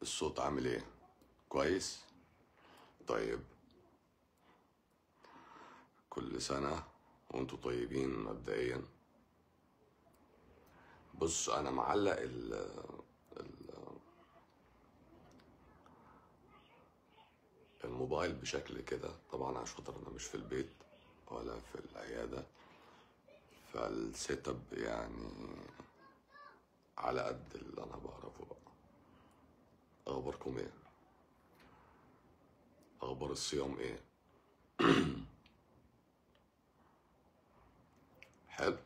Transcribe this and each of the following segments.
الصوت عامل ايه كويس طيب كل سنة وانتوا طيبين مبدئيا بص انا معلق ال ال- الموبايل بشكل كده طبعا عشان خاطر انا مش في البيت ولا في العيادة فالسيت اب يعني على قد اللي انا بعرفه بقى اخباركم ايه اخبار الصيام ايه حلو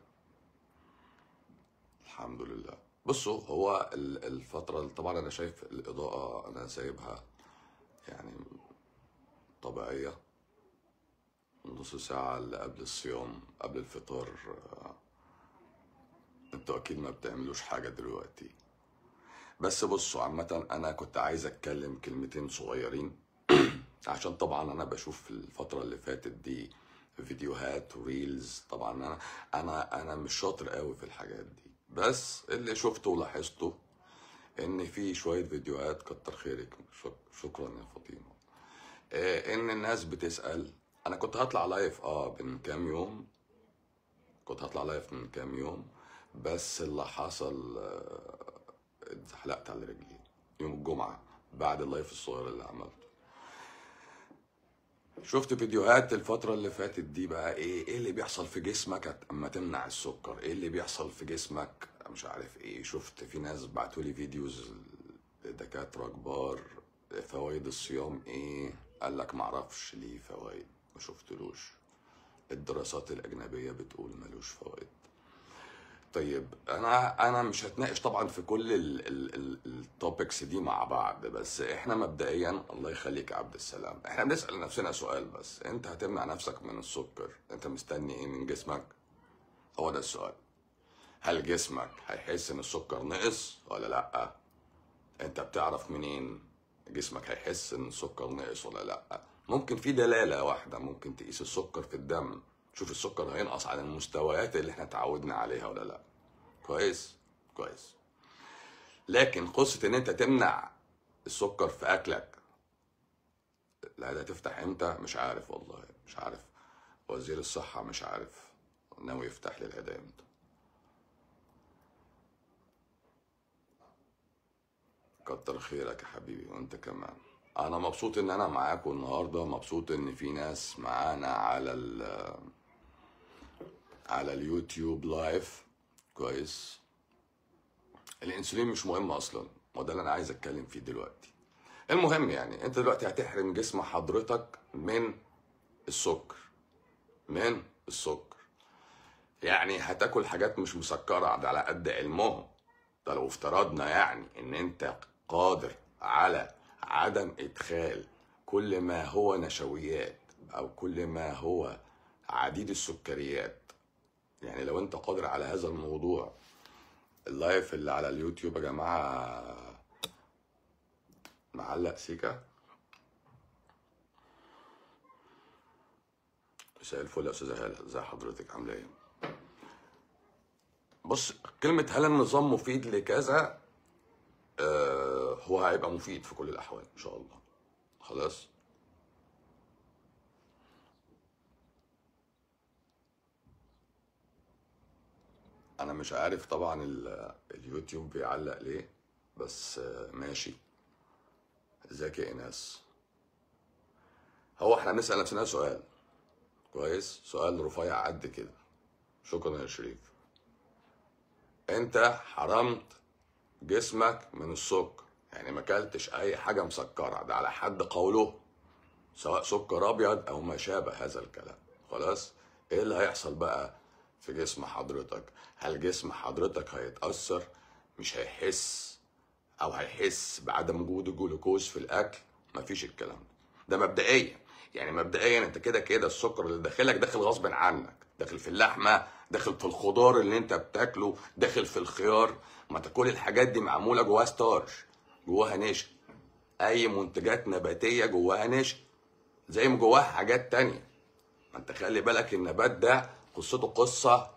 الحمد لله بصوا هو ال- الفترة طبعا أنا شايف الإضاءة أنا سايبها يعني طبيعية نص ساعة اللي قبل الصيام قبل الفطار آه، انتوا أكيد ما بتعملوش حاجة دلوقتي بس بصوا عامة أنا كنت عايز أتكلم كلمتين صغيرين عشان طبعا أنا بشوف في الفترة اللي فاتت دي فيديوهات وريلز طبعا أنا أنا أنا مش شاطر قوي في الحاجات دي بس اللي شفته ولاحظته إن في شوية فيديوهات كتر خيرك شك- شكرا يا فاطمة آه، إن الناس بتسأل أنا كنت هطلع لايف أه من كام يوم كنت هطلع لايف من كام يوم بس اللي حصل آه، اتزحلقت على رجلي يوم الجمعة بعد اللايف الصغير اللي عملته شفت فيديوهات الفترة اللي فاتت دي بقى ايه ايه اللي بيحصل في جسمك اما تمنع السكر ايه اللي بيحصل في جسمك مش عارف ايه شفت في ناس بعتولي فيديوز لدكاترة كبار فوائد الصيام ايه قال لك معرفش ليه فوائد ما شفتلوش الدراسات الأجنبية بتقول ملوش فوائد طيب انا انا مش هتناقش طبعا في كل التوبكس دي مع بعض بس احنا مبدئيا الله يخليك يا عبد السلام احنا بنسال نفسنا سؤال بس انت هتمنع نفسك من السكر انت مستني ايه من جسمك هو ده السؤال هل جسمك هيحس ان السكر نقص ولا لا انت بتعرف منين جسمك هيحس ان السكر نقص ولا لا ممكن في دلالة واحدة ممكن تقيس السكر في الدم شوف السكر هينقص على المستويات اللي احنا اتعودنا عليها ولا لا كويس كويس لكن قصة ان انت تمنع السكر في اكلك لا ده تفتح امتى مش عارف والله مش عارف وزير الصحة مش عارف ناوي يفتح لي العيادة امتى كتر خيرك يا حبيبي وانت كمان انا مبسوط ان انا معاكم النهارده مبسوط ان في ناس معانا على ال على اليوتيوب لايف كويس الانسولين مش مهم اصلا وده اللي انا عايز اتكلم فيه دلوقتي المهم يعني انت دلوقتي هتحرم جسم حضرتك من السكر من السكر يعني هتاكل حاجات مش مسكرة ده على قد علمهم ده لو افترضنا يعني ان انت قادر على عدم ادخال كل ما هو نشويات او كل ما هو عديد السكريات يعني لو انت قادر على هذا الموضوع اللايف اللي على اليوتيوب يا جماعة معلق سيكا مساء الفل يا استاذة هالة ازي حضرتك عاملة ايه؟ بص كلمة هل النظام مفيد لكذا آه هو هيبقى مفيد في كل الأحوال إن شاء الله خلاص أنا مش عارف طبعا ال- اليوتيوب بيعلق ليه بس آه ماشي ازيك يا إيناس هو احنا هنسأل نفسنا سؤال كويس سؤال رفيع قد كده شكرا يا شريف انت حرمت جسمك من السكر يعني ما اكلتش اي حاجه مسكره ده على حد قوله سواء سكر ابيض او ما شابه هذا الكلام خلاص ايه اللي هيحصل بقى في جسم حضرتك هل جسم حضرتك هيتاثر مش هيحس او هيحس بعدم وجود الجلوكوز في الاكل مفيش الكلام ده ده مبدئيا يعني مبدئيا انت كده كده السكر اللي داخلك داخل غصب عنك داخل في اللحمه داخل في الخضار اللي انت بتاكله داخل في الخيار ما انت كل الحاجات دي معموله جواها ستارش جواها نشا اي منتجات نباتيه جواها نشا زي ما جواها حاجات تانية ما انت خلي بالك النبات ده قصته قصه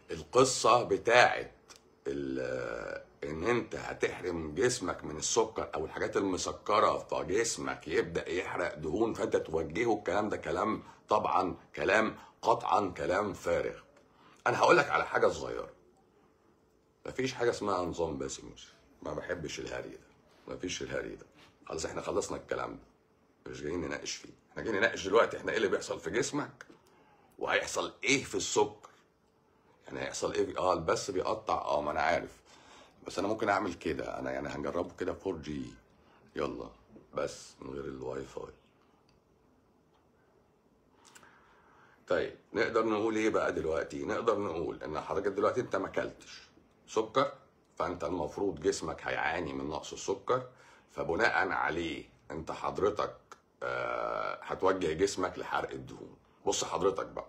القصه بتاعت ال- ان انت هتحرم جسمك من السكر او الحاجات المسكره فجسمك يبدا يحرق دهون فانت توجهه الكلام ده كلام طبعا كلام قطعا كلام فارغ انا هقول لك على حاجه صغيره مفيش حاجه اسمها نظام باسم ما بحبش الهري ده مفيش الهري ده خلاص احنا خلصنا الكلام ده مش جايين نناقش فيه احنا جايين نناقش دلوقتي احنا ايه اللي بيحصل في جسمك وهيحصل ايه في السكر يعني هيحصل ايه اه البث بيقطع اه ما انا عارف بس انا ممكن اعمل كده انا يعني هنجربه كده 4 جي يلا بس من غير الواي فاي طيب نقدر نقول ايه بقى دلوقتي نقدر نقول ان حضرتك دلوقتي انت ما اكلتش سكر فانت المفروض جسمك هيعاني من نقص السكر فبناء عليه انت حضرتك آه هتوجه جسمك لحرق الدهون بص حضرتك بقى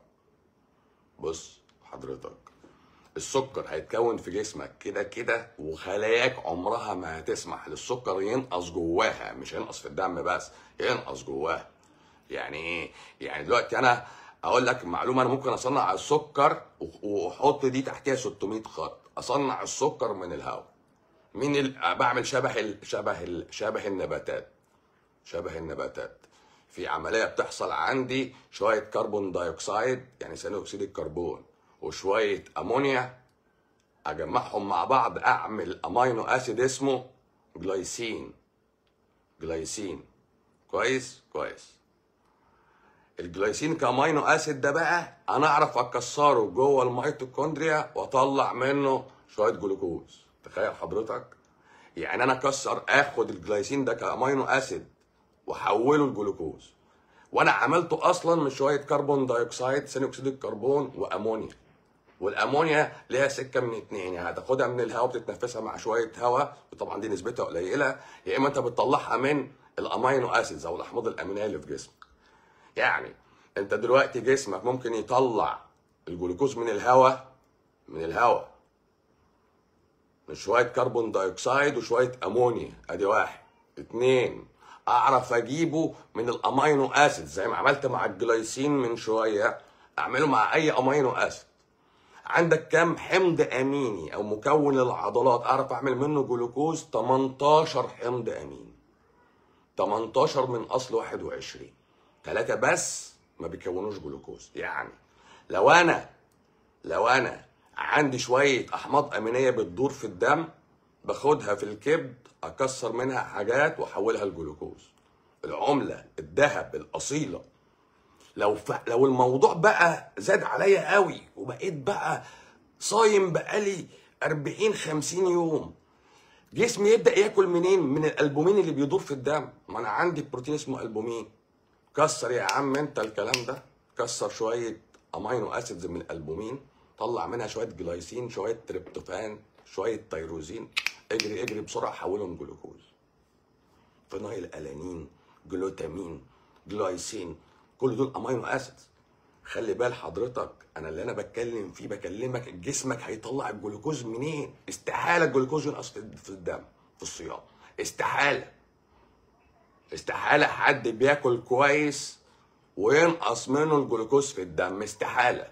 بص حضرتك السكر هيتكون في جسمك كده كده وخلاياك عمرها ما هتسمح للسكر ينقص جواها مش ينقص في الدم بس ينقص جواها يعني ايه يعني دلوقتي انا اقول لك معلومه انا ممكن اصنع السكر واحط دي تحتها 600 خط اصنع السكر من الهواء مين ال... بعمل شبه ال... شبه ال... شبه النباتات شبه النباتات في عمليه بتحصل عندي شويه كربون دايوكسيد يعني ثاني اكسيد الكربون وشويه امونيا اجمعهم مع بعض اعمل امينو اسيد اسمه جلايسين جلايسين كويس كويس الجلايسين كامينو اسيد ده بقى انا اعرف اكسره جوه الميتوكوندريا واطلع منه شويه جلوكوز تخيل حضرتك يعني انا اكسر اخد الجلايسين ده كامينو اسيد واحوله لجلوكوز وانا عملته اصلا من شويه كربون دايوكسيد ثاني اكسيد الكربون وامونيا والامونيا ليها سكه من اتنين يعني هتاخدها من الهواء بتتنفسها مع شويه هواء وطبعا دي نسبتها قليله يا اما انت بتطلعها من الامينو اسيدز او الاحماض الامينيه اللي في جسمك يعني انت دلوقتي جسمك ممكن يطلع الجلوكوز من الهواء من الهواء من شويه كربون دايوكسيد وشويه امونيا ادي واحد اتنين اعرف اجيبه من الامينو اسيد زي ما عملت مع الجلايسين من شويه اعمله مع اي امينو اسيد عندك كم حمض اميني او مكون للعضلات اعرف اعمل منه جلوكوز 18 حمض اميني 18 من اصل 21 ثلاثة بس ما بيكونوش جلوكوز يعني لو انا لو انا عندي شوية احماض امينية بتدور في الدم باخدها في الكبد اكسر منها حاجات واحولها لجلوكوز العملة الذهب الاصيلة لو ف... لو الموضوع بقى زاد عليا قوي وبقيت بقى صايم بقالي 40 50 يوم جسمي يبدا ياكل منين من الالبومين اللي بيدور في الدم ما انا عندي بروتين اسمه البومين كسر يا عم انت الكلام ده كسر شويه امينو اسيدز من الالبومين طلع منها شويه جلايسين شويه تريبتوفان شويه تيروزين اجري اجري بسرعه حولهم جلوكوز فينايل الانين جلوتامين جلايسين كل دول امينو اسيدز خلي بال حضرتك انا اللي انا بتكلم فيه بكلمك جسمك هيطلع الجلوكوز منين استحاله الجلوكوز ينقص في الدم في الصيام استحاله استحاله حد بياكل كويس وينقص منه الجلوكوز في الدم استحاله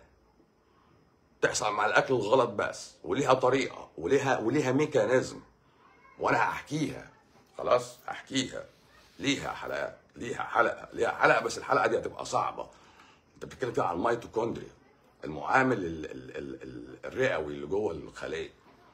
تحصل مع الاكل الغلط بس وليها طريقه وليها وليها ميكانيزم وانا هحكيها خلاص هحكيها ليها حلقات ليها حلقه ليها حلقه بس الحلقه دي هتبقى صعبه انت بتتكلم فيها عن الميتوكوندريا المعامل ال ال ال ال الرئوي اللي جوه الخليه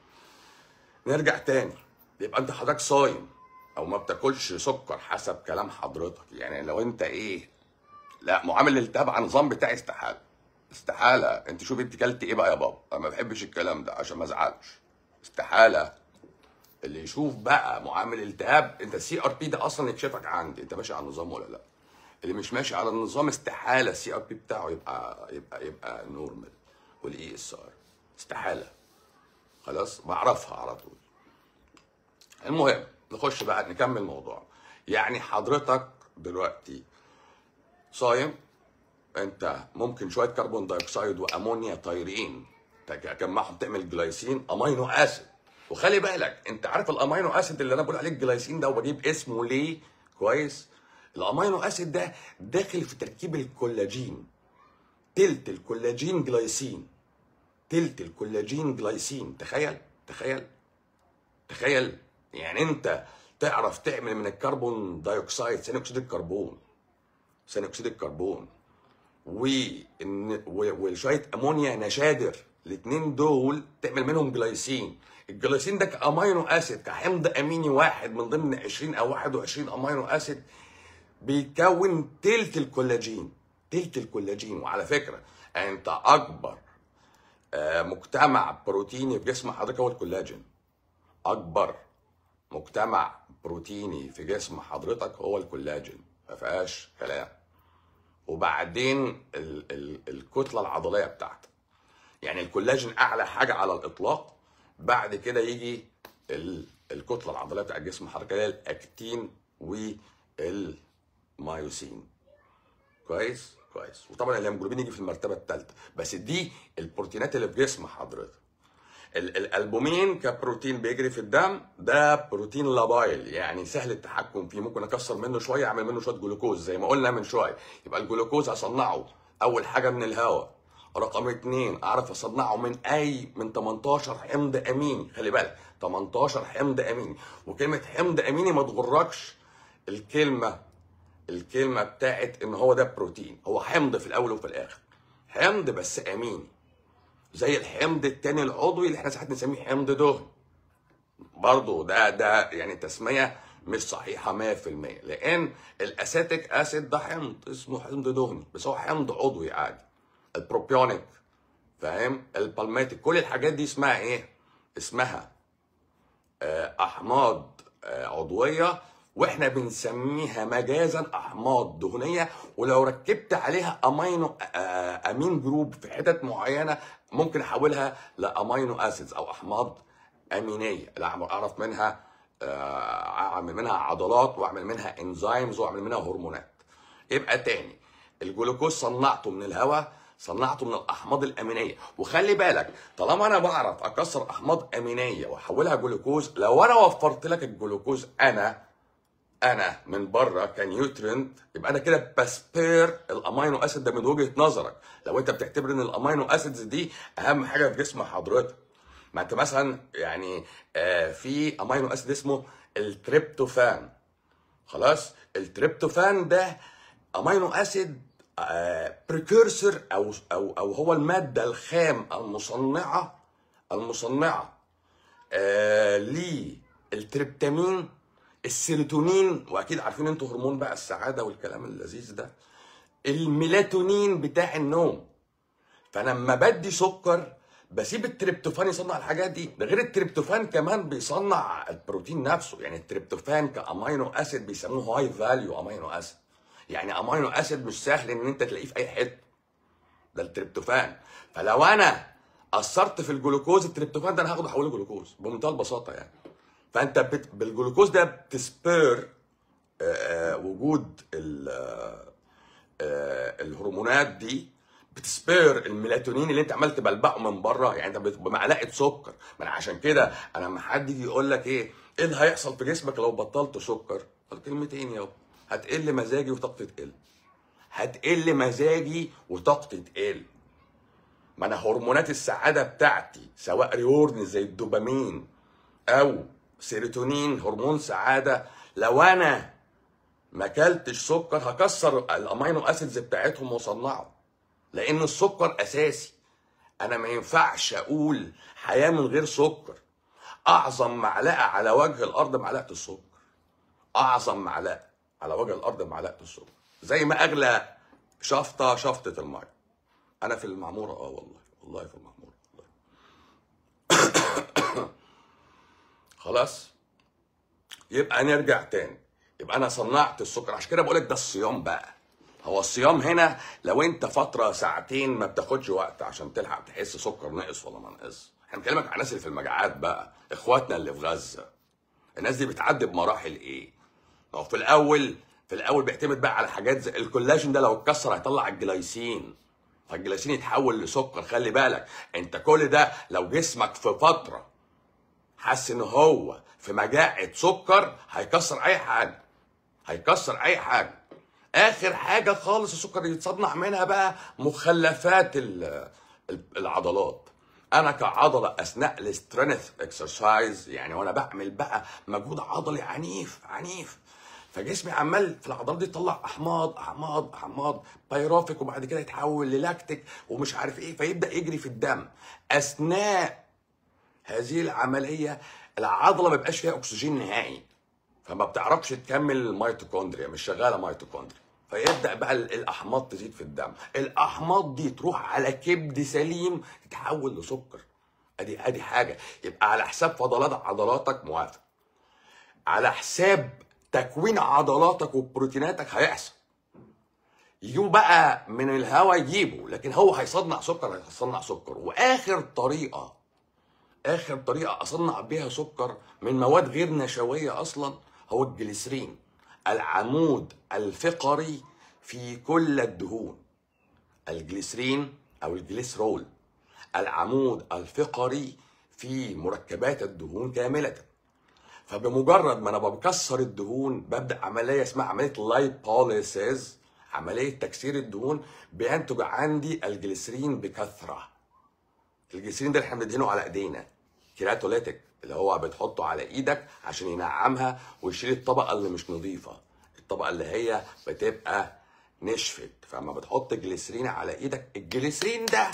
نرجع تاني يبقى انت حضرتك صايم او ما بتاكلش سكر حسب كلام حضرتك يعني لو انت ايه لا معامل الالتهاب على النظام بتاعي استحاله استحاله انت شوف انت كلت ايه بقى يا بابا انا ما بحبش الكلام ده عشان ما ازعلش استحاله اللي يشوف بقى معامل التهاب انت السي ار بي ده اصلا يكشفك عندي انت ماشي على النظام ولا لا اللي مش ماشي على النظام استحاله السي ار بي بتاعه يبقى يبقى يبقى نورمال والاي اس ار استحاله خلاص بعرفها على طول المهم نخش بقى نكمل الموضوع يعني حضرتك دلوقتي صايم انت ممكن شويه كربون دايوكسيد وامونيا طايرين تجمعهم تعمل جلايسين امينو اسيد وخلي بالك انت عارف الامينو اسيد اللي انا بقول عليه الجلايسين ده وبجيب اسمه ليه كويس الامينو اسيد ده داخل في تركيب الكولاجين تلت الكولاجين جلايسين تلت الكولاجين جلايسين تخيل تخيل تخيل يعني انت تعرف تعمل من الكربون دايوكسيد ثاني اكسيد الكربون ثاني اكسيد الكربون و إن- و- وشويه امونيا نشادر الاثنين دول تعمل منهم جلايسين الجلايسين ده كامينو اسيد كحمض اميني واحد من ضمن 20 او 21 امينو اسيد بيكون تلت الكولاجين تلت الكولاجين وعلى فكره انت اكبر آه، مجتمع بروتيني في جسم حضرتك هو الكولاجين اكبر مجتمع بروتيني في جسم حضرتك هو الكولاجين ما فيهاش كلام وبعدين ال ال الكتله العضليه بتاعتك يعني الكولاجين اعلى حاجه على الاطلاق بعد كده يجي ال الكتله العضليه بتاعت جسم حضرتك اللي هي الاكتين والمايوسين كويس كويس وطبعا الهيموجلوبين يجي في المرتبه الثالثه بس دي البروتينات اللي في جسم حضرتك ال- الالبومين كبروتين بيجري في الدم ده بروتين لابايل يعني سهل التحكم فيه ممكن اكسر منه شويه اعمل منه شويه جلوكوز زي ما قلنا من شويه يبقى الجلوكوز اصنعه اول حاجه من الهواء رقم اتنين اعرف اصنعه من اي من 18 حمض اميني خلي بالك 18 حمض اميني وكلمه حمض اميني ما تغركش الكلمه الكلمه بتاعت ان هو ده بروتين هو حمض في الاول وفي الاخر حمض بس اميني زي الحمض التاني العضوي اللي احنا ساعات نسميه حمض دهن برضه ده ده يعني تسميه مش صحيحه 100% لان الاسيتيك اسيد ده حمض اسمه حمض دهني بس هو حمض عضوي عادي البروبيونيك فاهم البالماتيك كل الحاجات دي اسمها ايه اسمها آه، احماض آه، عضويه واحنا بنسميها مجازا احماض دهنيه ولو ركبت عليها امينو آه، امين جروب في حتت معينه ممكن احولها لامينو اسيدز او احماض امينيه لا اعرف منها آه، اعمل منها عضلات واعمل منها انزيمز واعمل منها هرمونات يبقى تاني الجلوكوز صنعته من الهواء صنعته من الاحماض الامينيه وخلي بالك طالما انا بعرف اكسر احماض امينيه واحولها جلوكوز لو انا وفرت لك الجلوكوز انا انا من بره كنيوترينت يبقى انا كده بسبير الامينو اسيد ده من وجهه نظرك لو انت بتعتبر ان الامينو اسيدز دي اهم حاجه في جسم حضرتك ما انت مثلا يعني آه في امينو اسيد اسمه التريبتوفان خلاص التريبتوفان ده امينو اسيد بريكورسور او او او هو الماده الخام المصنعه المصنعه آه للتريبتامين السيروتونين واكيد عارفين انتوا هرمون بقى السعاده والكلام اللذيذ ده الميلاتونين بتاع النوم فانا لما بدي سكر بسيب التريبتوفان يصنع الحاجات دي ده غير التريبتوفان كمان بيصنع البروتين نفسه يعني التريبتوفان كامينو اسيد بيسموه هاي فاليو امينو اسيد يعني امينو اسيد مش سهل ان انت تلاقيه في اي حته ده التريبتوفان فلو انا اثرت في الجلوكوز التريبتوفان ده انا هاخده احوله جلوكوز بمنتهى البساطه يعني فانت بت... بالجلوكوز ده بتسبير آه، آه، وجود ال... آه، آه، الهرمونات دي بتسبير الميلاتونين اللي انت عمال تبلبعه من بره يعني انت بت- بمعلقه سكر ما انا عشان كده انا لما حد يجي يقول لك ايه ايه اللي هيحصل في جسمك لو بطلت سكر قال كلمتين يابا هتقل مزاجي وطاقتي تقل هتقل مزاجي وطاقتي تقل ما انا هرمونات السعاده بتاعتي سواء ريورن زي الدوبامين او سيروتونين هرمون سعاده لو انا ما اكلتش سكر هكسر الامينو اسيدز بتاعتهم واصنعه لان السكر اساسي انا ما ينفعش اقول حياه من غير سكر اعظم معلقه على وجه الارض معلقه السكر اعظم معلقه على وجه الارض معلقه السكر زي ما اغلى شفطه شفطه الميه انا في المعموره اه والله والله في المعموره والله. خلاص يبقى نرجع تاني يبقى انا صنعت السكر عشان كده بقول لك ده الصيام بقى هو الصيام هنا لو انت فتره ساعتين ما بتاخدش وقت عشان تلحق تحس سكر نقص ولا ما نقص احنا بنكلمك عن الناس اللي في المجاعات بقى اخواتنا اللي في غزه الناس دي بتعدي بمراحل ايه ما هو في الاول في الاول بيعتمد بقى على حاجات زي الكولاجين ده لو اتكسر هيطلع الجلايسين فالجلايسين يتحول لسكر خلي بالك انت كل ده لو جسمك في فتره حس ان هو في مجاعه سكر هيكسر اي حاجه هيكسر اي حاجه اخر حاجه خالص السكر يتصنع منها بقى مخلفات ال- ال- العضلات انا كعضله اثناء السترينث اكسرسايز يعني وانا بعمل بقى مجهود عضلي عنيف عنيف فجسمي عمال في العضلات دي يطلع احماض احماض احماض بايروفيك وبعد كده يتحول للاكتيك ومش عارف ايه فيبدا يجري في الدم اثناء هذه العمليه العضله ما بيبقاش فيها اكسجين نهائي فما بتعرفش تكمل الميتوكوندريا مش شغاله ميتوكوندريا فيبدا بقى ال- الاحماض تزيد في الدم الاحماض دي تروح على كبد سليم تتحول لسكر ادي ادي حاجه يبقى على حساب فضلات عضلاتك موافق على حساب تكوين عضلاتك وبروتيناتك هيحصل يجيبوا بقى من الهواء يجيبوا لكن هو هيصنع سكر هيصنع سكر واخر طريقه اخر طريقه اصنع بيها سكر من مواد غير نشويه اصلا هو الجليسرين العمود الفقري في كل الدهون الجليسرين او الجليسرول العمود الفقري في مركبات الدهون كامله فبمجرد ما انا بكسر الدهون ببدا عمليه اسمها عمليه لايبوليسيز عمليه تكسير الدهون بينتج عندي الجليسرين بكثره الجليسرين ده اللي احنا بندهنه على ايدينا كيراتوليتيك اللي هو بتحطه على ايدك عشان ينعمها ويشيل الطبقه اللي مش نظيفه الطبقه اللي هي بتبقى نشفت فلما بتحط جليسرين على ايدك الجليسرين ده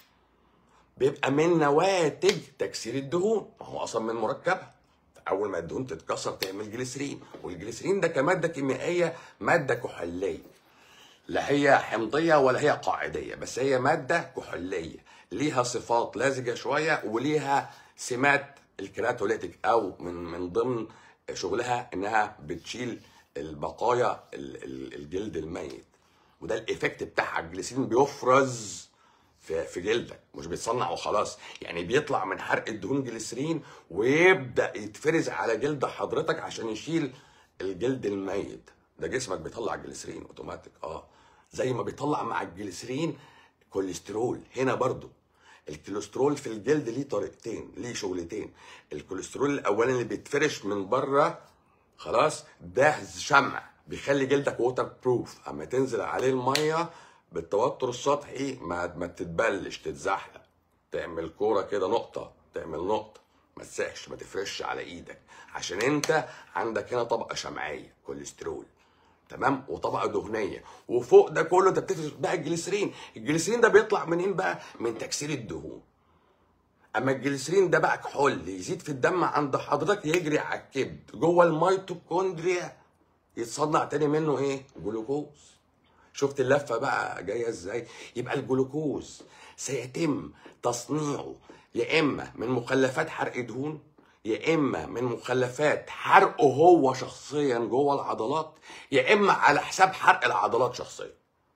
بيبقى من نواتج تكسير الدهون ما هو اصلا من مركبها اول ما الدهون تتكسر تعمل جليسرين والجليسرين ده كماده كيميائيه ماده كحوليه لا هي حمضيه ولا هي قاعديه بس هي ماده كحوليه ليها صفات لزجه شويه وليها سمات الكراتوليتيك او من من ضمن شغلها انها بتشيل البقايا ال- ال- الجلد الميت وده الايفكت بتاعها الجليسرين بيفرز في في جلدك مش بيتصنع وخلاص يعني بيطلع من حرق الدهون جليسرين ويبدا يتفرز على جلد حضرتك عشان يشيل الجلد الميت ده جسمك بيطلع جليسرين اوتوماتيك اه زي ما بيطلع مع الجليسرين كوليسترول هنا برضو الكوليسترول في الجلد ليه طريقتين ليه شغلتين الكوليسترول الاولاني اللي بيتفرش من بره خلاص ده شمع بيخلي جلدك ووتر بروف اما تنزل عليه الميه بالتوتر السطحي ما ما تتبلش تتزحلق تعمل كوره كده نقطه تعمل نقطه ما تسحش ما تفرش على ايدك عشان انت عندك هنا طبقه شمعيه كوليسترول تمام وطبقه دهنيه وفوق ده كله انت بتفرش بقى الجليسرين الجليسرين ده بيطلع منين بقى من تكسير الدهون اما الجليسرين ده بقى كحول يزيد في الدم عند حضرتك يجري على الكبد جوه الميتوكوندريا يتصنع تاني منه ايه جلوكوز شفت اللفه بقى جايه ازاي يبقى الجلوكوز سيتم تصنيعه يا اما من مخلفات حرق دهون يا اما من مخلفات حرقه هو شخصيا جوه العضلات يا اما على حساب حرق العضلات شخصيا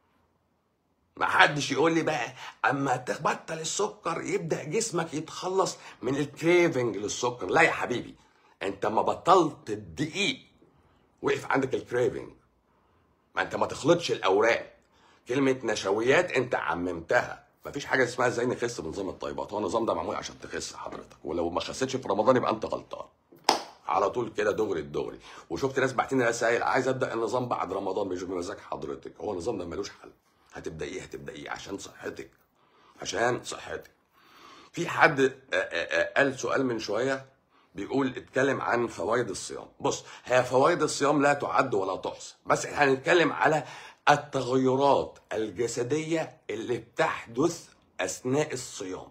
ما حدش يقول لي بقى اما تبطل السكر يبدا جسمك يتخلص من الكريفنج للسكر لا يا حبيبي انت ما بطلت الدقيق وقف عندك الكريفنج ما انت ما تخلطش الاوراق كلمه نشويات انت عممتها مفيش حاجه اسمها ازاي نخس بنظام الطيبات هو النظام ده معمول عشان تخس حضرتك ولو ما خسيتش في رمضان يبقى انت غلطان على طول كده دغري الدغري وشفت ناس باعتين رسائل عايز ابدا النظام بعد رمضان مش بمزاج حضرتك هو النظام ده ملوش حل هتبدايه هتبدايه عشان صحتك عشان صحتك في حد آه، آه، آه، قال سؤال من شويه بيقول اتكلم عن فوائد الصيام بص هي فوائد الصيام لا تعد ولا تحصى بس احنا هنتكلم على التغيرات الجسديه اللي بتحدث اثناء الصيام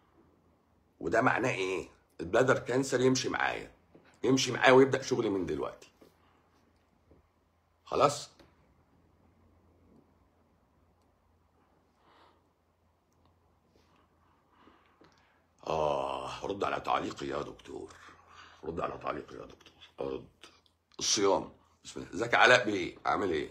وده معناه ايه البلادر كانسر يمشي معايا يمشي معايا ويبدا شغلي من دلوقتي خلاص آه رد على تعليقي يا دكتور رد على تعليقي يا دكتور أرد الصيام بسم الله ازيك يا علاء بيه عامل ايه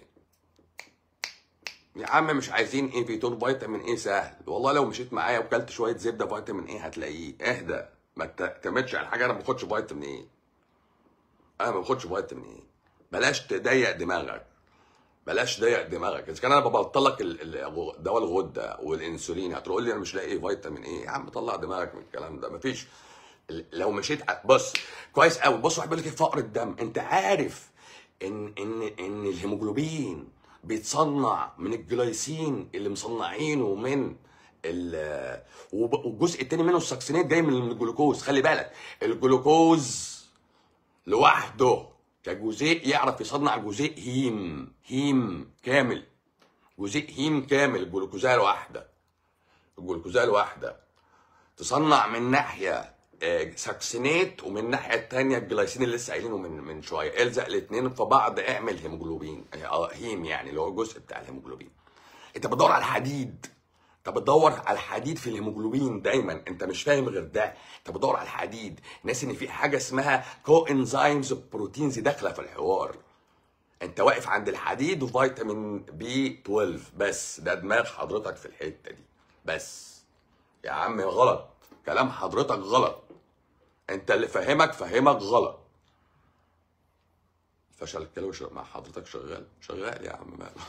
يا عم مش عايزين ايه فيتور فيتامين ايه سهل والله لو مشيت معايا وكلت شويه زبده فيتامين ايه هتلاقيه اهدى ما تعتمدش على حاجه انا ما باخدش فيتامين ايه انا ما باخدش فيتامين ايه بلاش تضيق دماغك بلاش ضيق دماغك اذا كان انا ببطلك ال- ال- دواء الغده والانسولين هتقول لي انا مش لاقي فيتامين ايه يا عم طلع دماغك من الكلام ده مفيش ال- لو مشيت ع- بص كويس قوي بص واحد بيقول لك إيه فقر الدم انت عارف ان ان ان الهيموجلوبين بيتصنع من الجلايسين اللي مصنعينه من ال- وب- والجزء التاني منه السكسينات جاي من الجلوكوز خلي بالك الجلوكوز لوحده كجزيء يعرف يصنع جزيء هيم هيم كامل جزيء هيم كامل الجلوكوزايه الواحده الجلوكوزايه الواحده تصنع من ناحيه آه، ساكسينات ومن الناحيه الثانيه الجلايسين اللي لسه قايلينه من من شويه الزق الاثنين في بعض اعمل هيموجلوبين اه هيم يعني اللي هو الجزء بتاع الهيموجلوبين انت بتدور على الحديد انت بتدور على الحديد في الهيموجلوبين دايما انت مش فاهم غير ده انت بتدور على الحديد ناس ان في حاجه اسمها كو انزيمز بروتينز داخله في الحوار انت واقف عند الحديد وفيتامين بي 12 بس ده دماغ حضرتك في الحته دي بس يا عم غلط كلام حضرتك غلط انت اللي فاهمك فاهمك غلط فشل الكلوي شغ- مع حضرتك شغال شغال يا عم ماله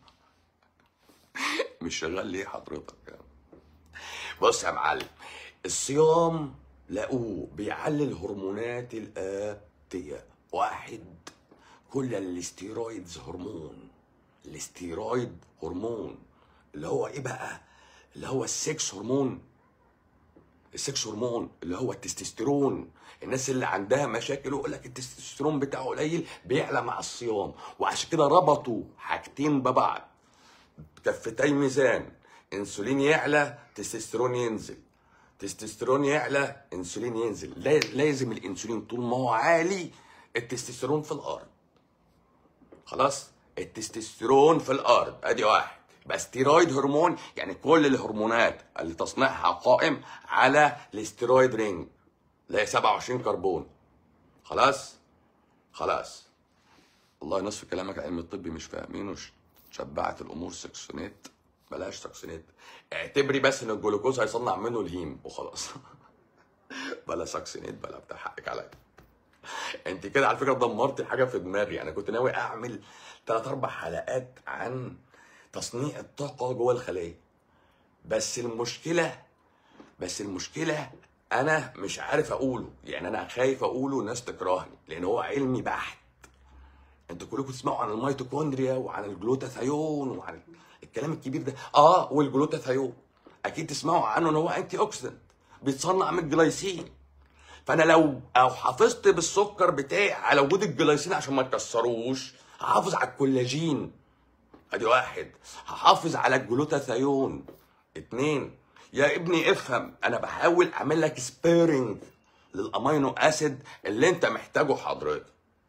مش شغال ليه حضرتك يعني بص يا معلم الصيام لقوه بيعلي الهرمونات الآتية واحد كل الاستيرويدز هرمون الاستيرويد هرمون اللي هو ايه بقى اللي هو السكس هرمون السكس هرمون اللي هو التستوستيرون الناس اللي عندها مشاكل يقول لك التستوستيرون بتاعه قليل بيعلى مع الصيام وعشان كده ربطوا حاجتين ببعض كفتي ميزان انسولين يعلى تستوستيرون ينزل تستوستيرون يعلى انسولين ينزل لا- لازم الانسولين طول ما هو عالي التستوستيرون في الارض خلاص التستوستيرون في الارض ادي واحد يبقى ستيرويد هرمون يعني كل الهرمونات اللي تصنيعها قائم على الاستيرويد رينج اللي هي 27 كربون خلاص خلاص والله نصف كلامك علم الطبي مش فاهمينه وش- شبعت الامور سكسونات بلاش سكسونات اعتبري بس ان الجلوكوز هيصنع منه الهيم وخلاص بلا سكسونات بلا بتاع حقك عليا انت كده على فكره دمرت حاجه في دماغي انا كنت ناوي اعمل ثلاث اربع حلقات عن تصنيع الطاقه جوه الخليه بس المشكله بس المشكله انا مش عارف اقوله يعني انا خايف اقوله الناس تكرهني لان هو علمي بحت انتوا كلكم تسمعوا عن الميتوكوندريا وعن الجلوتاثيون وعن الكلام الكبير ده اه والجلوتاثيون اكيد تسمعوا عنه ان هو انتي اوكسيدنت بيتصنع من الجلايسين فانا لو او حافظت بالسكر بتاعي على وجود الجلايسين عشان ما تكسروش هحافظ على الكولاجين ادي واحد هحافظ على الجلوتاثيون اتنين يا ابني افهم انا بحاول اعمل لك سبيرنج للامينو اسيد اللي انت محتاجه حضرتك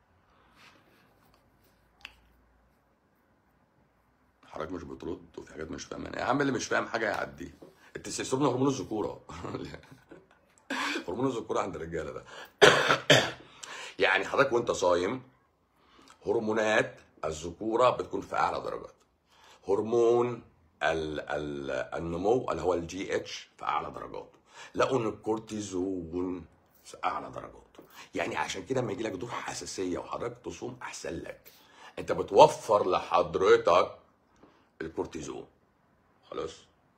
حضرتك مش بترد وفي حاجات مش فاهمها يا عم اللي مش فاهم حاجه يعديها التستوستيرون هرمون الذكوره هرمون الذكوره عند الرجاله ده يعني حضرتك وانت صايم هرمونات الذكوره بتكون في اعلى درجات هرمون ال ال النمو اللي هو الجي اتش في اعلى درجاته لقوا ان الكورتيزون في اعلى درجاته يعني عشان كده لما يجي لك دور حساسيه وحضرتك تصوم احسن لك انت بتوفر لحضرتك الكورتيزون خلاص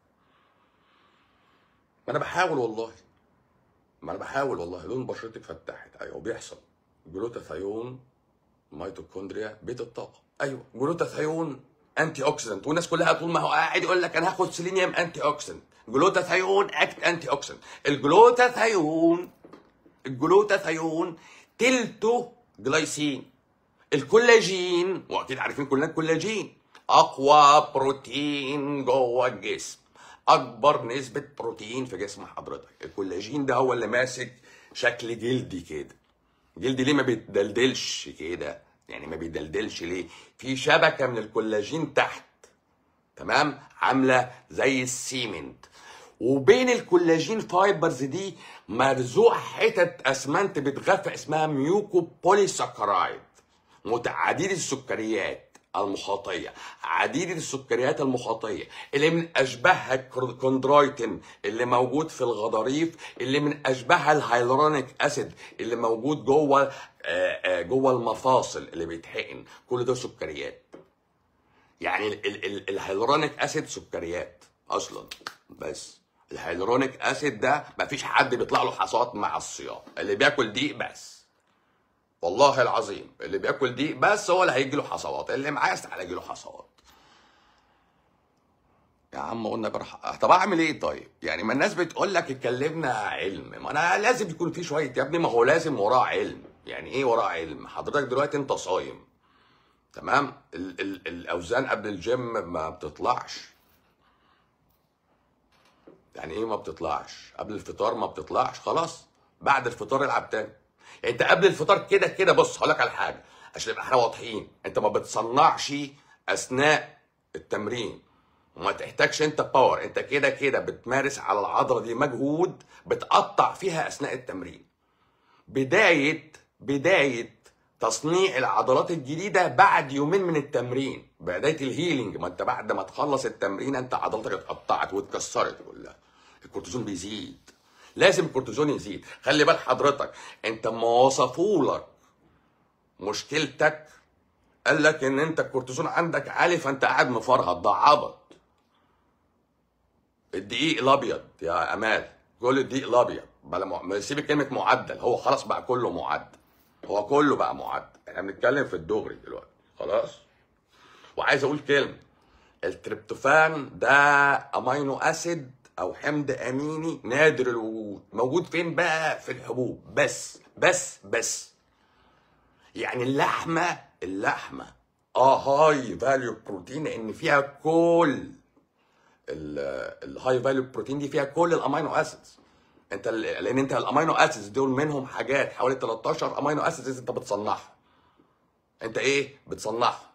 ما انا بحاول والله ما انا بحاول والله لون بشرتي اتفتحت ايوه بيحصل جلوتاثيون ميتوكوندريا بيت الطاقه ايوه جلوتاثيون انتي اوكسيدنت والناس كلها طول ما هو قاعد يقول لك انا هاخد سيلينيوم انتي اوكسيدنت جلوتاثيون اكت انتي اوكسيدنت الجلوتاثيون الجلوتاثيون تلته جلايسين الكولاجين واكيد عارفين كلنا الكولاجين اقوى بروتين جوه الجسم اكبر نسبه بروتين في جسم حضرتك الكولاجين ده هو اللي ماسك شكل جلدي كده جلدي ليه ما بيتدلدلش كده يعني ما بيدلدلش ليه في شبكه من الكولاجين تحت تمام عامله زي السيمنت وبين الكولاجين فايبرز دي مرزوع حتت اسمنت بتغفى اسمها ميوكو بوليساكرايد متعدده السكريات المخاطية عديدة السكريات المخاطية اللي من أشبهها الكوندرويتين اللي موجود في الغضاريف اللي من أشبهها الهيلورونيك أسيد اللي موجود جوه آه، آه، جوه المفاصل اللي بيتحقن كل ده سكريات يعني ال- ال- ال- الهيلورونيك اسيد سكريات اصلا بس الهيلورونيك اسيد ده مفيش حد بيطلع له حصوات مع الصيام اللي بياكل دقيق بس والله العظيم اللي بياكل دقيق بس هو اللي هيجي له حصوات اللي معاه استحاله يجي له حصوات يا عم قلنا برح طب اعمل ايه طيب يعني ما الناس بتقول لك اتكلمنا علم ما انا لازم يكون في شويه يا ابني ما هو لازم وراه علم يعني ايه وراه علم حضرتك دلوقتي انت صايم تمام ال ال الاوزان قبل الجيم ما بتطلعش يعني ايه ما بتطلعش قبل الفطار ما بتطلعش خلاص بعد الفطار العب تاني يعني انت قبل الفطار كده كده بص هقول لك على حاجه عشان نبقى احنا واضحين انت ما بتصنعش اثناء التمرين وما تحتاجش انت باور انت كده كده بتمارس على العضله دي مجهود بتقطع فيها اثناء التمرين بدايه بدايه تصنيع العضلات الجديده بعد يومين من التمرين بدايه الهيلينج ما انت بعد ما تخلص التمرين انت عضلتك اتقطعت واتكسرت كلها الكورتيزون بيزيد لازم الكورتيزون يزيد خلي بال حضرتك انت ما وصفوا لك مشكلتك قال لك ان انت الكورتيزون عندك عالي فانت قاعد مفرهد ده عبط الدقيق الابيض يا امال كل الدقيق الابيض بلا م... سيب كلمه معدل هو خلاص بقى كله معدل هو كله بقى معدل احنا بنتكلم في الدغري دلوقتي خلاص وعايز اقول كلمه التريبتوفان ده امينو اسيد او حمض اميني نادر الوجود موجود فين بقى في الحبوب بس بس بس يعني اللحمه اللحمه اه هاي فاليو بروتين لان فيها كل الهاي فاليو بروتين دي فيها كل الامينو اسيدز انت ال- لان انت الامينو اسيدز دول منهم حاجات حوالي 13 امينو اسيدز انت بتصنعها انت ايه بتصنعها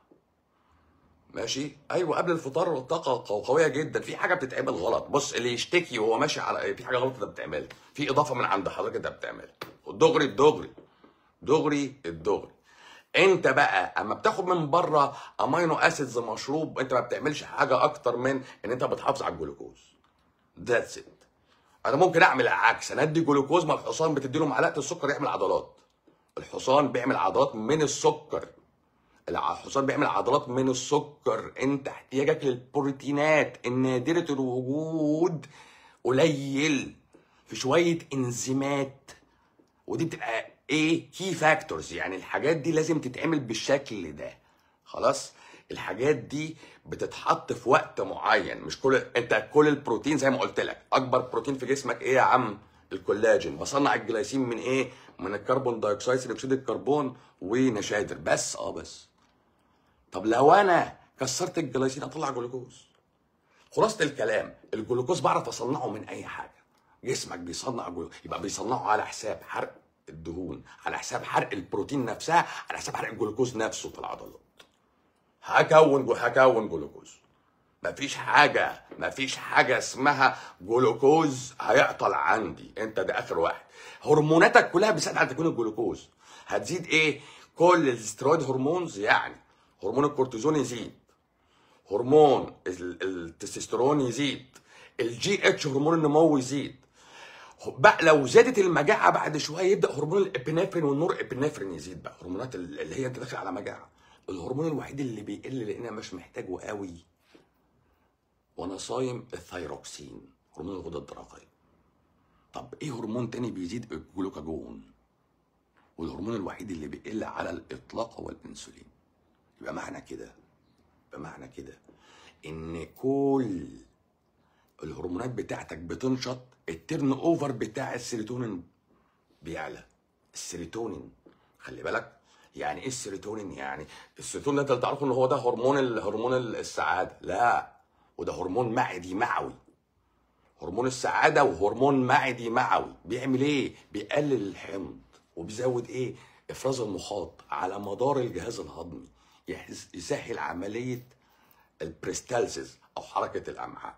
ماشي ايوه قبل الفطار الطاقه قو- قويه جدا في حاجه بتتعمل غلط بص اللي يشتكي وهو ماشي على في حاجه غلط انت بتعملها في اضافه من عند حضرتك انت بتعملها الدغري الدغري دغري الدغري انت بقى اما بتاخد من بره امينو اسيدز مشروب انت ما بتعملش حاجه اكتر من ان انت بتحافظ على الجلوكوز ذاتس ات انا ممكن اعمل العكس انا ادي جلوكوز ما الحصان بتدي له معلقه السكر يعمل عضلات الحصان بيعمل عضلات من السكر الحصان بيعمل عضلات من السكر انت احتياجك للبروتينات النادرة الوجود قليل في شوية انزيمات ودي بتبقى ايه كي فاكتورز يعني الحاجات دي لازم تتعمل بالشكل ده خلاص الحاجات دي بتتحط في وقت معين مش كل انت كل البروتين زي ما قلت لك اكبر بروتين في جسمك ايه يا عم الكولاجين بصنع الجلايسين من ايه من الكربون دايوكسيد ثاني اكسيد الكربون ونشادر بس اه بس طب لو انا كسرت الجلايسين اطلع جلوكوز خلاصه الكلام الجلوكوز بعرف اصنعه من اي حاجه جسمك بيصنع جلوكوز يبقى بيصنعه على حساب حرق الدهون على حساب حرق البروتين نفسها على حساب حرق الجلوكوز نفسه في العضلات هكون جو- هكون جلوكوز مفيش حاجة مفيش حاجة اسمها جلوكوز هيعطل عندي انت ده اخر واحد هرموناتك كلها بتساعد على تكوين الجلوكوز هتزيد ايه كل الاسترويد هرمونز يعني هرمون الكورتيزون يزيد هرمون ال- التستوستيرون يزيد الجي اتش هرمون النمو يزيد بقى لو زادت المجاعه بعد شويه يبدا هرمون الابنفرين والنور ابنفرين يزيد بقى هرمونات ال- اللي هي انت داخل على مجاعه الهرمون الوحيد اللي بيقل لان انا مش محتاجه قوي وانا صايم الثايروكسين هرمون الغده الدرقيه طب ايه هرمون تاني بيزيد الجلوكاجون والهرمون الوحيد اللي بيقل على الاطلاق هو الانسولين يبقى معنى كده يبقى معنى كده ان كل الهرمونات بتاعتك بتنشط الترن اوفر بتاع السيروتونين بيعلى السيروتونين خلي بالك يعني ايه السيروتونين يعني السيروتونين ده انت تعرفه ان هو ده هرمون ال- هرمون السعاده لا وده هرمون معدي معوي هرمون السعاده وهرمون معدي معوي بيعمل ايه بيقلل الحمض وبيزود ايه افراز المخاط على مدار الجهاز الهضمي يحس- يسهل عمليه البريستالسيس او حركه الامعاء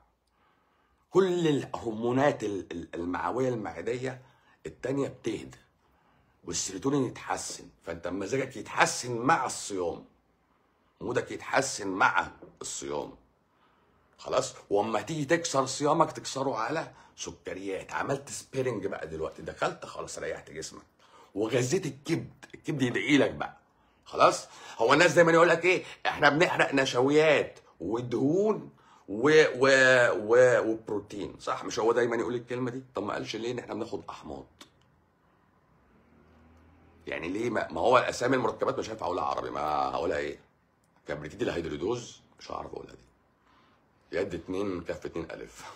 كل الهرمونات ال- ال- المعويه المعديه التانية بتهدى والسيروتونين يتحسن فانت مزاجك يتحسن مع الصيام مودك يتحسن مع الصيام خلاص واما تيجي تكسر صيامك تكسره على سكريات عملت سبيرنج بقى دلوقتي دخلت خلاص ريحت جسمك وغذيت الكبد الكبد يدعي لك بقى خلاص هو الناس دايما يقول لك ايه احنا بنحرق نشويات ودهون و و و وبروتين صح مش هو دايما يقول الكلمه دي طب ما قالش ليه ان احنا بناخد احماض يعني ليه ما, ما هو اسامي المركبات مش هينفع اقولها عربي ما هقولها ايه كبريتيد الهيدريدوز مش هعرف اقولها دي يد اتنين كف اتنين الف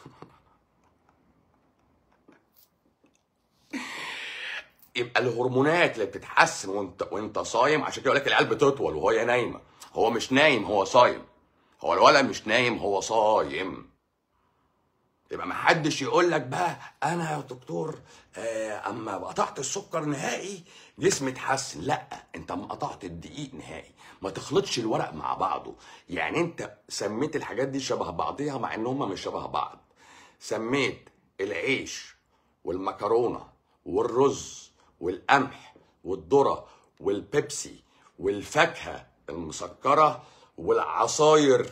يبقى الهرمونات اللي بتتحسن وانت وانت صايم عشان كده يقول لك العيال بتطول وهي نايمه هو مش نايم هو صايم هو الولد مش نايم هو صايم يبقى ما حدش يقول لك بقى انا يا دكتور آه اما قطعت السكر نهائي جسمي اتحسن لا انت اما قطعت الدقيق نهائي ما تخلطش الورق مع بعضه يعني انت سميت الحاجات دي شبه بعضيها مع ان هم مش شبه بعض سميت العيش والمكرونه والرز والقمح والذره والبيبسي والفاكهه المسكره والعصاير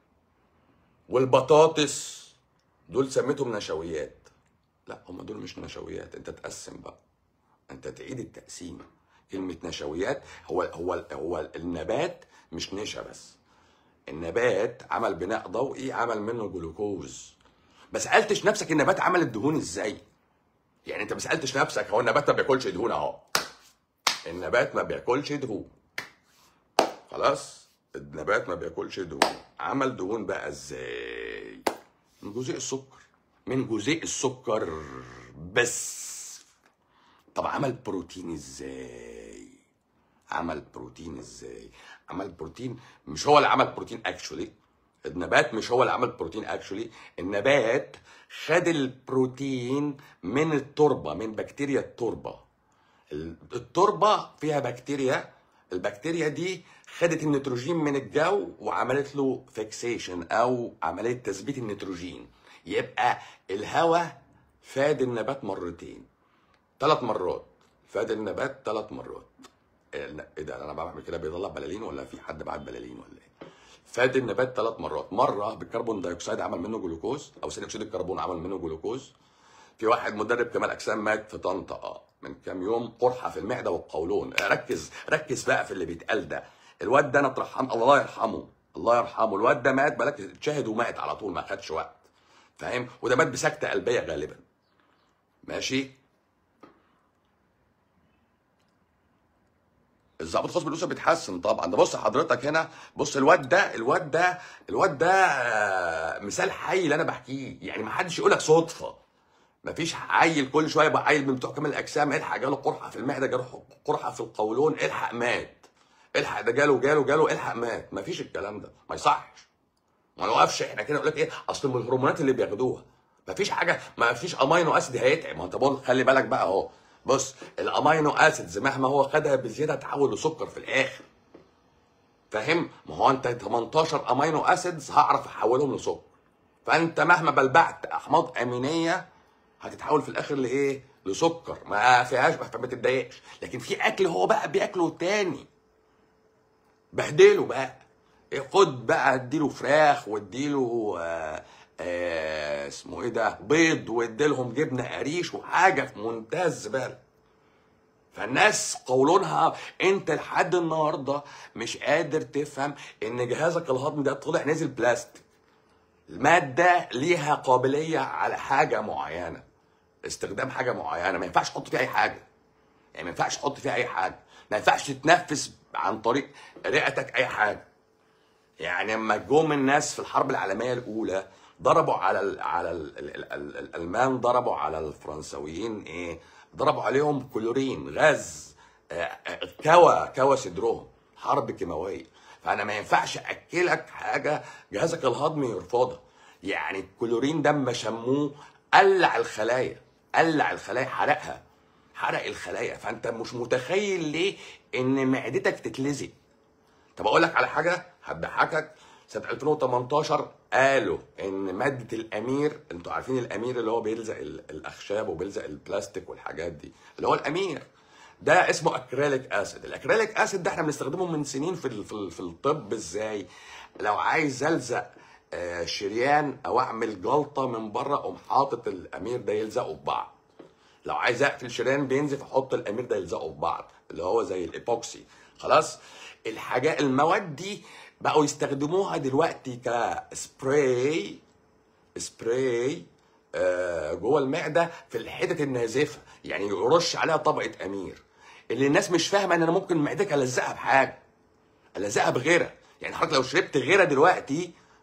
والبطاطس دول سميتهم نشويات لا هم دول مش نشويات انت تقسم بقى انت تعيد التقسيم كلمة نشويات هو هو هو النبات مش نشا بس النبات عمل بناء ضوئي عمل منه جلوكوز ما سألتش نفسك النبات عمل الدهون ازاي يعني انت ما سألتش نفسك هو النبات ما بياكلش دهون اهو النبات ما بياكلش دهون خلاص النبات ما بياكلش دهون عمل دهون بقى ازاي من جزيء السكر من جزيء السكر بس طب عمل بروتين ازاي عمل بروتين ازاي عمل بروتين مش هو اللي عمل بروتين اكشولي النبات مش هو اللي عمل بروتين اكشولي النبات خد البروتين من التربه من بكتيريا التربه التربه فيها بكتيريا البكتيريا دي خدت النيتروجين من الجو وعملت له فيكسيشن او عمليه تثبيت النيتروجين يبقى الهواء فاد النبات مرتين ثلاث مرات فاد النبات ثلاث مرات ايه ده انا بعمل كده بيطلع بلالين ولا في حد بعت بلالين ولا ايه فاد النبات ثلاث مرات مره بالكربون دايوكسيد عمل منه جلوكوز او ثاني اكسيد الكربون عمل منه جلوكوز في واحد مدرب كمال اجسام مات في طنطا اه من كام يوم قرحه في المعده والقولون ركز ركز بقى في اللي بيتقال ده الواد ده انا اترحم الله يرحمه الله يرحمه الواد ده مات بلاك اتشهد ومات على طول ما خدش وقت فاهم وده مات بسكته قلبيه غالبا ماشي الضابط الخاص بالاسره بيتحسن طبعا ده بص حضرتك هنا بص الواد ده الواد ده الواد ده آه، مثال حي اللي انا بحكيه يعني ما حدش يقول لك صدفه ما فيش عيل كل شويه بقى عيل من بتوع كمال الاجسام الحق جاله قرحه في المعده جاله قرحه في القولون الحق مات الحق ده جاله جاله جاله الحق مات ما فيش الكلام ده ما يصحش ما نوقفش احنا كده نقول لك ايه اصل من الهرمونات اللي بياخدوها ما فيش حاجه ما فيش امينو اسيد هيتعب ما انت بقول خلي بالك بقى اهو بص الامينو اسيدز مهما هو خدها بزياده تحول لسكر في الاخر فاهم ما هو انت 18 امينو اسيدز هعرف احولهم لسكر فانت مهما بلبعت احماض امينيه هتتحول في الاخر لايه لسكر ما فيهاش فما تتضايقش لكن في اكل هو بقى بياكله تاني بهدله بقى خد بقى اديله فراخ واديله آه آه اسمه ايه ده بيض واديلهم جبنه قريش وحاجه في منتهى الزباله فالناس قولونها انت لحد النهارده مش قادر تفهم ان جهازك الهضمي ده طلع نزل بلاستيك الماده ليها قابليه على حاجه معينه استخدام حاجه معينه ما ينفعش تحط فيها اي حاجه يعني ما ينفعش تحط فيها اي حاجه ما ينفعش تتنفس عن طريق رئتك اي حاجه يعني لما جم الناس في الحرب العالميه الاولى ضربوا على ال على ال ال ال الالمان ضربوا على الفرنسويين ايه ضربوا عليهم كلورين غاز آه، آه، كوى كوى صدرهم حرب كيماويه فانا ما ينفعش اكلك حاجه جهازك الهضمي يرفضها يعني الكلورين ده اما شموه قلع الخلايا قلع الخلايا حرقها حرق الخلايا فانت مش متخيل ليه ان معدتك تتلزق طب اقول لك على حاجه هتضحكك سنه 2018 قالوا ان ماده الامير انتوا عارفين الامير اللي هو بيلزق الاخشاب وبيلزق البلاستيك والحاجات دي اللي هو الامير ده اسمه اكريليك اسيد الاكريليك اسيد ده احنا بنستخدمه من سنين في في, في الطب ازاي لو عايز الزق آه، شريان او اعمل جلطه من بره اقوم حاطط الامير ده يلزقه في بعض لو عايز اقفل شريان بينزف احط الامير ده يلزقه في بعض اللي هو زي الايبوكسي خلاص الحاجات المواد دي بقوا يستخدموها دلوقتي كسبراي سبراي آه جوه المعده في الحتت النازفه يعني يرش عليها طبقه امير اللي الناس مش فاهمه ان انا ممكن معدتك الزقها بحاجه الزقها بغيره يعني حضرتك لو شربت غيره دلوقتي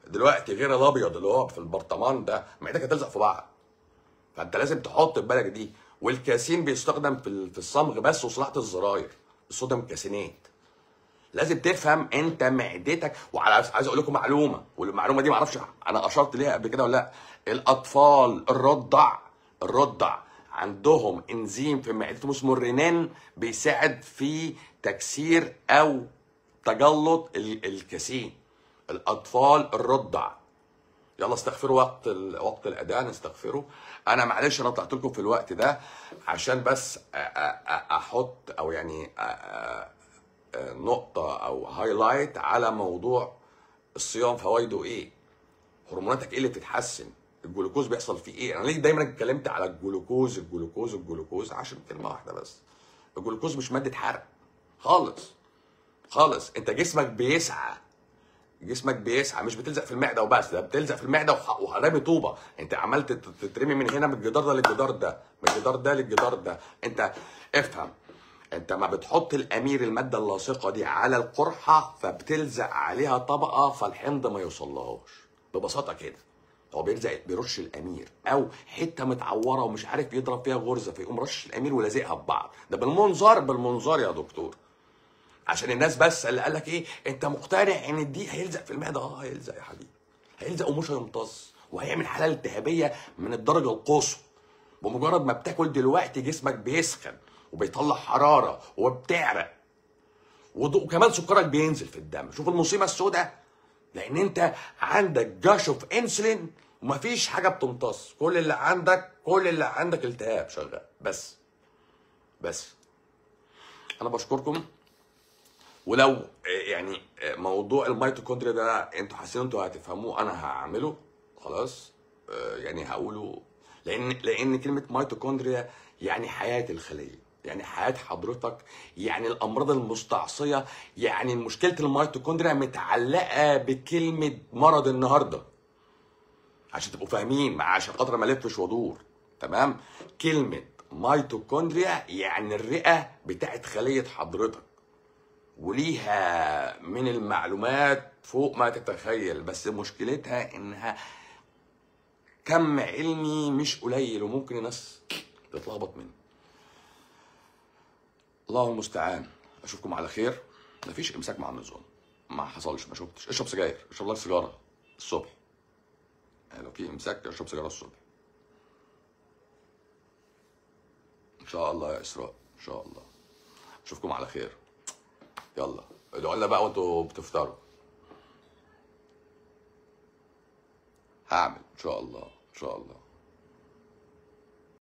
دلوقتي غير الابيض اللي هو في البرطمان ده معدتك هتلزق في بعض فانت لازم تحط في بالك دي والكاسين بيستخدم في ال- في الصمغ بس وصناعه الزراير الصوديوم كاسينات لازم تفهم انت معدتك وعلى عايز اقول لكم معلومه والمعلومه دي معرفش انا اشرت ليها قبل كده ولا لا الاطفال الرضع الرضع عندهم انزيم في معدتهم اسمه الرنين بيساعد في تكسير او تجلط ال- الكاسين الاطفال الرضع يلا استغفروا وقت ال... وقت الاذان استغفروا انا معلش انا طلعت لكم في الوقت ده عشان بس أ... أ... أ- احط او يعني أ... أ... أ- نقطه او هايلايت على موضوع الصيام فوائده ايه هرموناتك ايه اللي بتتحسن الجلوكوز بيحصل فيه ايه انا ليه دايما اتكلمت على الجلوكوز الجلوكوز الجلوكوز عشان كلمه واحده بس الجلوكوز مش ماده حرق خالص خالص انت جسمك بيسعى جسمك بيسعى مش بتلزق في المعده وبس ده بتلزق في المعده وح- ورامي طوبه انت عملت تت- تترمي من هنا من الجدار ده للجدار ده من الجدار ده للجدار ده انت افهم انت ما بتحط الامير الماده اللاصقه دي على القرحه فبتلزق عليها طبقه فالحمض ما يوصلهاش ببساطه كده هو بيلزق بيرش الامير او حته متعوره ومش عارف يضرب فيها غرزه فيقوم رش الامير ولازقها ببعض ده بالمنظار بالمنظار يا دكتور عشان الناس بس اللي قال لك ايه انت مقتنع ان الدقيق هيلزق في المعده اه هيلزق يا حبيبي هيلزق ومش هيمتص وهيعمل حاله التهابيه من الدرجه القصوى بمجرد ما بتاكل دلوقتي جسمك بيسخن وبيطلع حراره وبتعرق وض- وكمان سكرك بينزل في الدم شوف المصيبه السوداء لان انت عندك جاش اوف انسولين ومفيش حاجه بتمتص كل اللي عندك كل اللي عندك التهاب شغال بس بس انا بشكركم ولو آه، يعني آه، موضوع الميتوكوندريا ده انتوا حاسين انتوا هتفهموه انا هعمله خلاص آه، يعني هقوله لان لان كلمه ميتوكوندريا يعني حياه الخليه يعني حياه حضرتك يعني الامراض المستعصيه يعني مشكله الميتوكوندريا متعلقه بكلمه مرض النهارده عشان تبقوا فاهمين مع عشان خاطر ما الفش وادور تمام كلمه ميتوكوندريا يعني الرئه بتاعت خليه حضرتك وليها من المعلومات فوق ما تتخيل بس مشكلتها انها كم علمي مش قليل وممكن الناس تتلخبط منه الله المستعان اشوفكم على خير مفيش امساك مع النظام ما حصلش ما شفتش اشرب سجاير اشرب لك سيجاره الصبح يعني لو في امساك اشرب سيجاره الصبح ان شاء الله يا اسراء ان شاء الله اشوفكم على خير يلا ادعوا لنا بقى وانتوا بتفطروا هعمل ان شاء الله ان شاء الله